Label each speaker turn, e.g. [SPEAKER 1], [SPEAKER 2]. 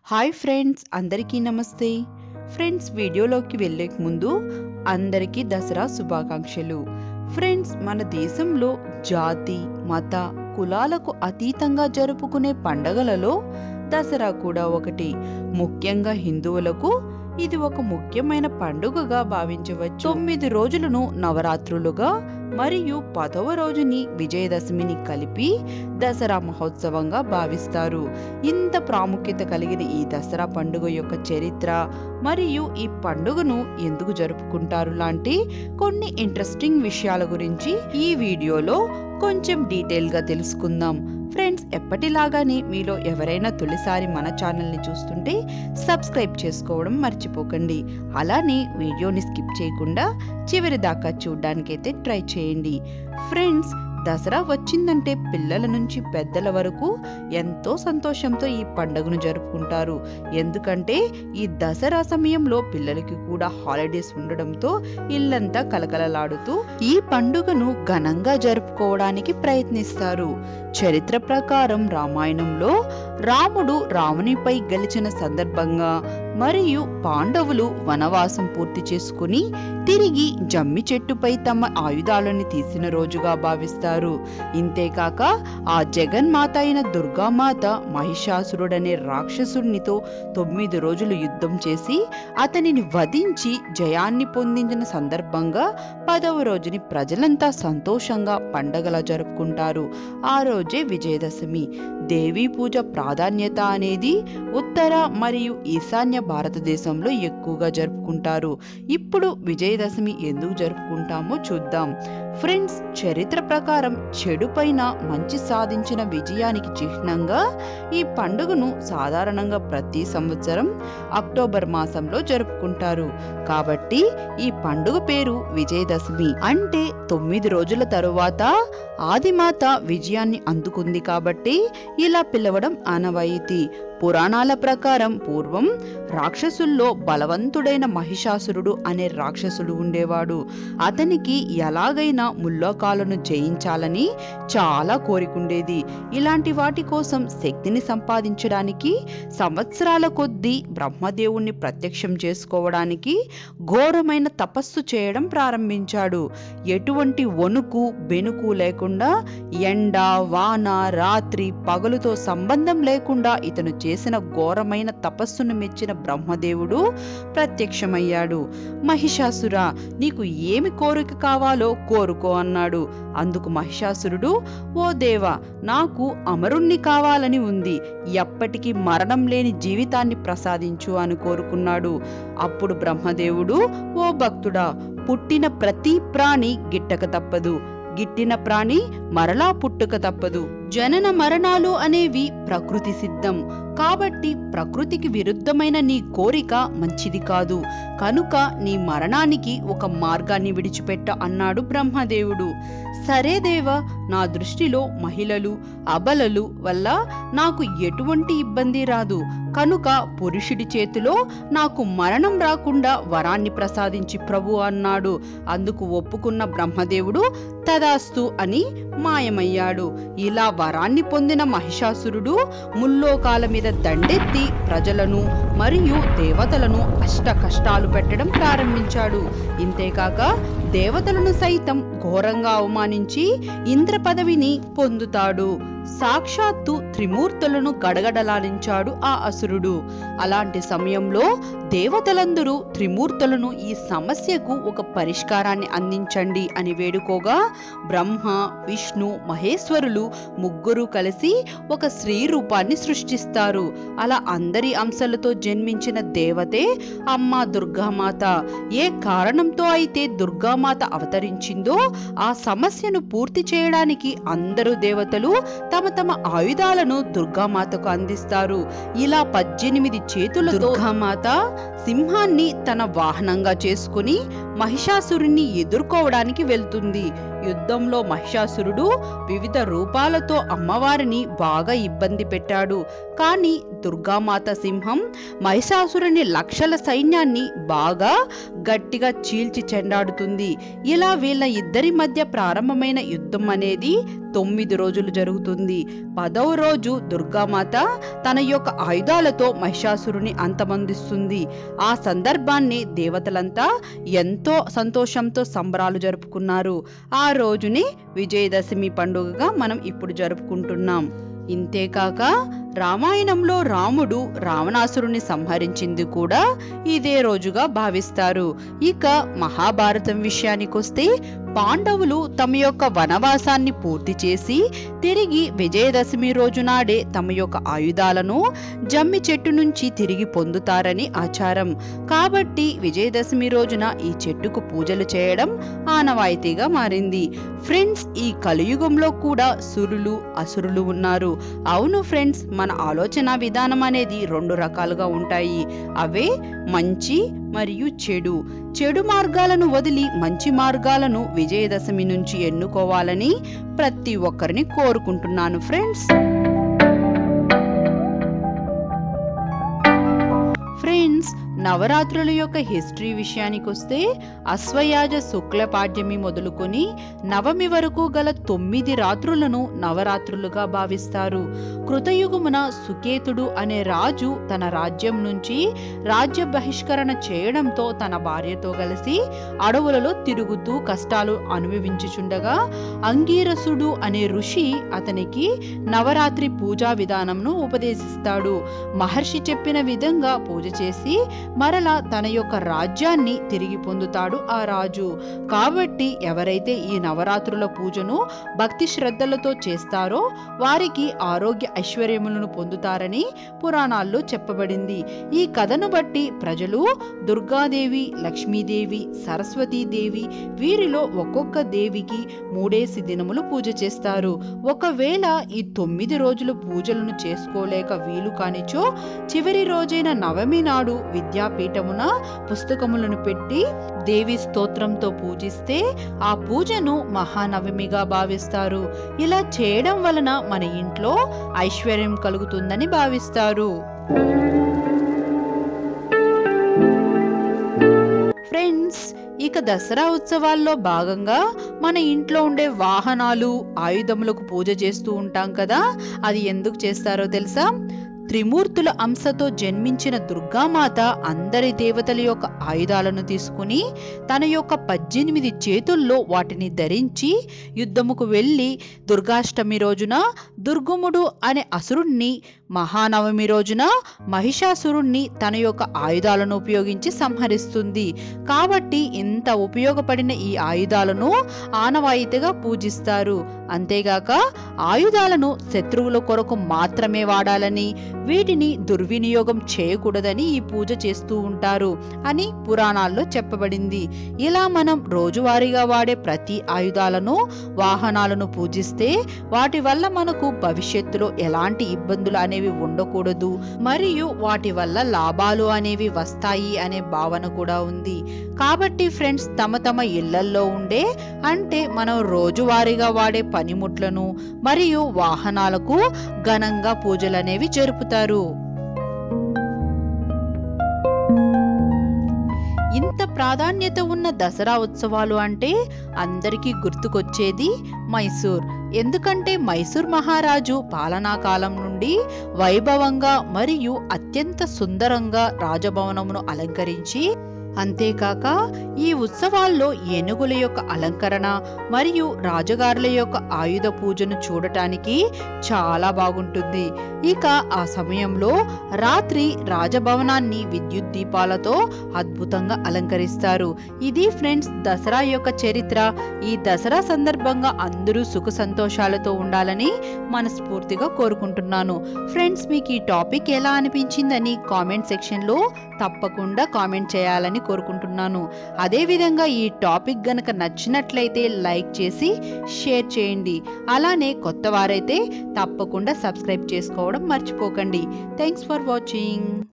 [SPEAKER 1] hi friends అందరికీ నమస్తే friends వీడియోలోకి వెళ్ళే ముందు అందరికీ దసరా శుభాకాంక్షలు ఫ్రెండ్స్ మన దేశంలో జాతి మత కులాలకు అతీతంగా జరుపుకునే పండగలలో దసరా కూడా ఒకటి ముఖ్యంగా హిందువులకు ఇది ఒక ముఖ్యమైన పండుగగా భావించవచ్చు తొమ్మిది రోజులను నవరాత్రులుగా మరియు పదవ రోజుని విజయదశమిని కలిపి దసరా మహోత్సవంగా భావిస్తారు ఇంత ప్రాముఖ్యత కలిగిన ఈ దసరా పండుగ యొక్క చరిత్ర మరియు ఈ పండుగను ఎందుకు జరుపుకుంటారు లాంటి కొన్ని ఇంట్రెస్టింగ్ విషయాల గురించి ఈ వీడియోలో కొంచెం డీటెయిల్గా తెలుసుకుందాం ఫ్రెండ్స్ ఎప్పటిలాగానే మీలో ఎవరైనా తొలిసారి మన ఛానల్ని చూస్తుంటే సబ్స్క్రైబ్ చేసుకోవడం మర్చిపోకండి అలానే వీడియోని స్కిప్ చేయకుండా చివరి దాకా చూడ్డానికైతే ట్రై చేయండి ఫ్రెండ్స్ దసరా వచ్చిందంటే పిల్లల నుంచి పెద్దల వరకు ఎంతో సంతోషంతో ఈ పండుగను జరుపుకుంటారు ఎందుకంటే ఈ దసరా సమయంలో పిల్లలకి కూడా హాలిడేస్ ఉండడంతో ఇల్లంతా కలకలలాడుతూ ఈ పండుగను ఘనంగా జరుపుకోవడానికి ప్రయత్నిస్తారు చరిత్ర ప్రకారం రామాయణంలో రాముడు రామునిపై గెలిచిన సందర్భంగా మరియు పాండవులు వనవాసం పూర్తి చేసుకుని తిరిగి జమ్మి చెట్టుపై తమ ఆయుధాలను తీసిన రోజుగా భావిస్తారు ఇంతేకాక ఆ జగన్మాత అయిన దుర్గామాత మహిషాసురుడనే రాక్షసుడినితో తొమ్మిది రోజులు యుద్ధం చేసి అతనిని వధించి జయాన్ని పొందించిన సందర్భంగా పదవ రోజుని ప్రజలంతా సంతోషంగా పండగలా జరుపుకుంటారు ఆ రోజే విజయదశమి దేవీ పూజ ప్రాధాన్యత అనేది ఉత్తర మరియు ఈశాన్య భారతదేశంలో ఎక్కువగా జరుపుకుంటారు ఇప్పుడు విజయదశమి ఎందుకు జరుపుకుంటామో చూద్దాం ఫ్రెండ్స్ చరిత్ర ప్రకారం చెడుపైన మంచి సాధించిన విజయానికి చిహ్నంగా ఈ పండుగను సాధారణంగా ప్రతి సంవత్సరం అక్టోబర్ మాసంలో జరుపుకుంటారు కాబట్టి ఈ పండుగ పేరు విజయదశమి అంటే తొమ్మిది రోజుల తరువాత ఆదిమాత విజయాన్ని అందుకుంది కాబట్టి ఇలా పిలవడం ఆనవాయితీ పురాణాల ప్రకారం పూర్వం రాక్షసుల్లో బలవంతుడైన మహిషాసురుడు అనే రాక్షసుడు ఉండేవాడు అతనికి ఎలాగైనా ముల్లోకాలను జయించాలని చాలా కోరికుండేది ఇలాంటి వాటి కోసం శక్తిని సంపాదించడానికి సంవత్సరాల కొద్దీ బ్రహ్మదేవుణ్ణి ప్రత్యక్షం చేసుకోవడానికి ఘోరమైన తపస్సు చేయడం ప్రారంభించాడు ఎటువంటి వణుకు బెనుకు లేకుండా ఎండ వాన రాత్రి పగలుతో సంబంధం లేకుండా ఇతను చేసిన ఘోరమైన తపస్సును మెచ్చిన బ్రహ్మదేవుడు ప్రత్యక్షమయ్యాడు మహిషాసుర నీకు ఏమి కోరిక కావాలో కోరుకో అన్నాడు అందుకు మహిషాసురుడు ఓ దేవా నాకు అమరుణ్ణి కావాలని ఉంది ఎప్పటికీ మరణం లేని జీవితాన్ని ప్రసాదించు అని కోరుకున్నాడు అప్పుడు బ్రహ్మదేవుడు ఓ భక్తుడా పుట్టిన ప్రతి ప్రాణి గిట్టక తప్పదు గిట్టిన ప్రాణి మరలా పుట్టుక తప్పదు జనన మరణాలు అనేవి ప్రకృతి సిద్ధం కాబట్టి ప్రకృతికి విరుద్ధమైన నీ కోరిక మంచిది కాదు కనుక నీ మరణానికి ఒక మార్గాన్ని విడిచిపెట్ట అన్నాడు బ్రహ్మదేవుడు సరే దేవా నా దృష్టిలో మహిళలు అబలలు వల్ల నాకు ఎటువంటి ఇబ్బంది రాదు కనుక పురుషుడి చేతిలో నాకు మరణం రాకుండా వరాన్ని ప్రసాదించి ప్రభు అన్నాడు అందుకు ఒప్పుకున్న బ్రహ్మదేవుడు తదాస్తు అని మాయమయ్యాడు ఇలా వరాన్ని పొందిన మహిషాసురుడు ముల్లోకాల మీద దండెత్తి ప్రజలను మరియు దేవతలను అష్ట కష్టాలు పెట్టడం ప్రారంభించాడు ఇంతేకాక దేవతలను సైతం ఘోరంగా అవమానించి ఇంద్ర పదవిని పొందుతాడు సాక్షాత్తు త్రిమూర్తులను గడగడలాడించాడు ఆ అసురుడు అలాంటి సమయంలో దేవతలందరూ త్రిమూర్తులను ఈ సమస్యకు ఒక పరిష్కారాన్ని అందించండి అని వేడుకోగా బ్రహ్మ విష్ణు మహేశ్వరులు ముగ్గురు కలిసి ఒక స్త్రీ రూపాన్ని సృష్టిస్తారు అలా అందరి అంశాలతో జన్మించిన దేవతే అమ్మ దుర్గామాత ఏ కారణంతో అయితే దుర్గామాత అవతరించిందో ఆ సమస్యను పూర్తి చేయడానికి అందరూ దేవతలు తమ తమ ఆయుధాలను దుర్గామాతకు అందిస్తారు ఇలా పద్దెనిమిది చేతుల దుర్గామాత సింహాన్ని తన వాహనంగా చేసుకుని మహిషాసురుణ్ణి ఎదుర్కోవడానికి వెళ్తుంది యుద్ధంలో మహిషాసురుడు వివిధ రూపాలతో అమ్మవారిని బాగా ఇబ్బంది పెట్టాడు కానీ దుర్గామాత సింహం మహిషాసురుని లక్షల సైన్యాన్ని బాగా గట్టిగా చీల్చి చెండాడుతుంది ఇలా వీళ్ళ ఇద్దరి మధ్య ప్రారంభమైన యుద్ధం అనేది తొమ్మిది రోజులు జరుగుతుంది పదవ రోజు దుర్గామాత తన యొక్క ఆయుధాలతో మహిషాసురుని అంతమందిస్తుంది ఆ సందర్భాన్ని దేవతలంతా ఎంతో సంతోషంతో సంబరాలు జరుపుకున్నారు ఆ రోజుని విజయదశమి పండుగగా మనం ఇప్పుడు జరుపుకుంటున్నాం ఇంతేకాక రామాయణంలో రాముడు రావణాసురుని సంహరించింది కూడా ఇదే రోజుగా భావిస్తారు ఇక మహాభారతం విషయానికొస్తే పాండవులు తమ యొక్క వనవాసాన్ని పూర్తి చేసి తిరిగి విజయదశమి రోజు నాడే తమ యొక్క ఆయుధాలను జమ్మి చెట్టు నుంచి తిరిగి పొందుతారని ఆచారం కాబట్టి విజయదశమి రోజున ఈ చెట్టుకు పూజలు చేయడం ఆనవాయితీగా మారింది ఫ్రెండ్స్ ఈ కలియుగంలో కూడా సురులు అసురులు ఉన్నారు అవును ఫ్రెండ్స్ మన ఆలోచన విధానం అనేది రెండు రకాలుగా ఉంటాయి అవే మంచి మరియు చెడు చెడు మార్గాలను వదిలి మంచి మార్గాలను విజయదశమి నుంచి ఎన్నుకోవాలని ప్రతి ఒక్కరిని కోరుకుంటున్నాను ఫ్రెండ్స్ ఫ్రెండ్స్ నవరాత్రుల యొక్క హిస్టరీ విషయానికి వస్తే అశ్వయాజ శుక్ల పాడ్యమి మొదలుకొని నవమి వరకు గల తొమ్మిది రాత్రులను నవరాత్రులుగా భావిస్తారు కృతయుగమున సుకేతుడు అనే రాజు తన రాజ్యం నుంచి రాజ్య బహిష్కరణ చేయడంతో తన భార్యతో కలిసి అడవులలో తిరుగుతూ కష్టాలు అనుభవించుచుండగా అంగీరసుడు అనే ఋషి అతనికి నవరాత్రి పూజా విధానంను ఉపదేశిస్తాడు మహర్షి చెప్పిన విధంగా పూజ చేసి మరలా తన యొక్క రాజ్యాన్ని తిరిగి పొందుతాడు ఆ రాజు కాబట్టి ఎవరైతే ఈ నవరాత్రుల పూజను భక్తి శ్రద్ధలతో చేస్తారో వారికి ఆరోగ్య ఐశ్వర్యములను పొందుతారని పురాణాల్లో చెప్పబడింది ఈ కథను బట్టి ప్రజలు దుర్గాదేవి లక్ష్మీదేవి సరస్వతీదేవి వీరిలో ఒక్కొక్క దేవికి మూడేసి దినములు పూజ చేస్తారు ఒకవేళ ఈ తొమ్మిది రోజులు పూజలను చేసుకోలేక వీలు కానిచో చివరి రోజైన నవమి నాడు విద్యాపీఠమున పుస్తకములను పెట్టి దేవి స్తోత్రంతో పూజిస్తే ఆ పూజను మహానవమిగా భావిస్తారు ఇలా చేయడం వలన మన ఇంట్లో ఐశ్వర్యం కలుగుతుందని భావిస్తారు ఫ్రెండ్స్ ఇక దసరా ఉత్సవాల్లో భాగంగా మన ఇంట్లో ఉండే వాహనాలు ఆయుధములకు పూజ చేస్తూ ఉంటాం కదా అది ఎందుకు చేస్తారో తెలుసా త్రిమూర్తుల అంశతో జన్మించిన దుర్గామాత అందరి దేవతల యొక్క ఆయుధాలను తీసుకుని తన యొక్క పద్దెనిమిది చేతుల్లో వాటిని ధరించి యుద్ధముకు వెళ్ళి దుర్గాష్టమి రోజున దుర్గముడు అనే అసురుణ్ణి మహానవమి రోజున మహిషాసురుణ్ణి తన యొక్క ఆయుధాలను ఉపయోగించి సంహరిస్తుంది కాబట్టి ఇంత ఉపయోగపడిన ఈ ఆయుధాలను ఆనవాయితీగా పూజిస్తారు అంతేగాక ఆయుధాలను శత్రువుల కొరకు మాత్రమే వాడాలని వీటిని దుర్వినియోగం చేయకూడదని ఈ పూజ చేస్తూ ఉంటారు అని పురాణాల్లో చెప్పబడింది ఇలా మనం రోజువారీగా వాడే ప్రతి ఆయుధాలను వాహనాలను పూజిస్తే వాటి వల్ల మనకు భవిష్యత్తులో ఎలాంటి ఇబ్బందులు అనేవి ఉండకూడదు మరియు వాటి వల్ల లాభాలు అనేవి వస్తాయి అనే భావన కూడా ఉంది కాబట్టి ఫ్రెండ్స్ తమ తమ ఇళ్లల్లో ఉండే అంటే మనం రోజువారీగా వాడే పనిముట్లను మరియు వాహనాలకు ఘనంగా పూజలు అనేవి జరుపుతారు ఇంత ప్రాధాన్యత ఉన్న దసరా ఉత్సవాలు అంటే అందరికీ గుర్తుకొచ్చేది మైసూర్ ఎందుకంటే మైసూర్ మహారాజు పాలనా కాలం నుండి వైభవంగా మరియు అత్యంత సుందరంగా రాజభవనమును అలంకరించి అంతేకాక ఈ ఉత్సవాల్లో ఏనుగుల యొక్క అలంకరణ మరియు రాజుగారుల యొక్క ఆయుధ పూజను చూడటానికి చాలా బాగుంటుంది ఇక ఆ సమయంలో రాత్రి రాజభవనాన్ని విద్యుత్ దీపాలతో అద్భుతంగా అలంకరిస్తారు ఇది ఫ్రెండ్స్ దసరా యొక్క చరిత్ర ఈ దసరా సందర్భంగా అందరూ సుఖ సంతోషాలతో ఉండాలని మనస్ఫూర్తిగా కోరుకుంటున్నాను ఫ్రెండ్స్ మీకు ఈ టాపిక్ ఎలా అనిపించిందని కామెంట్ సెక్షన్లో తప్పకుండా కామెంట్ చేయాలని కోరుకుంటున్నాను అదేవిధంగా ఈ టాపిక్ గనక నచ్చినట్లయితే లైక్ చేసి షేర్ చేయండి అలానే కొత్త వారైతే తప్పకుండా సబ్స్క్రైబ్ చేసుకోవడం మర్చిపోకండి థ్యాంక్స్ ఫర్ వాచింగ్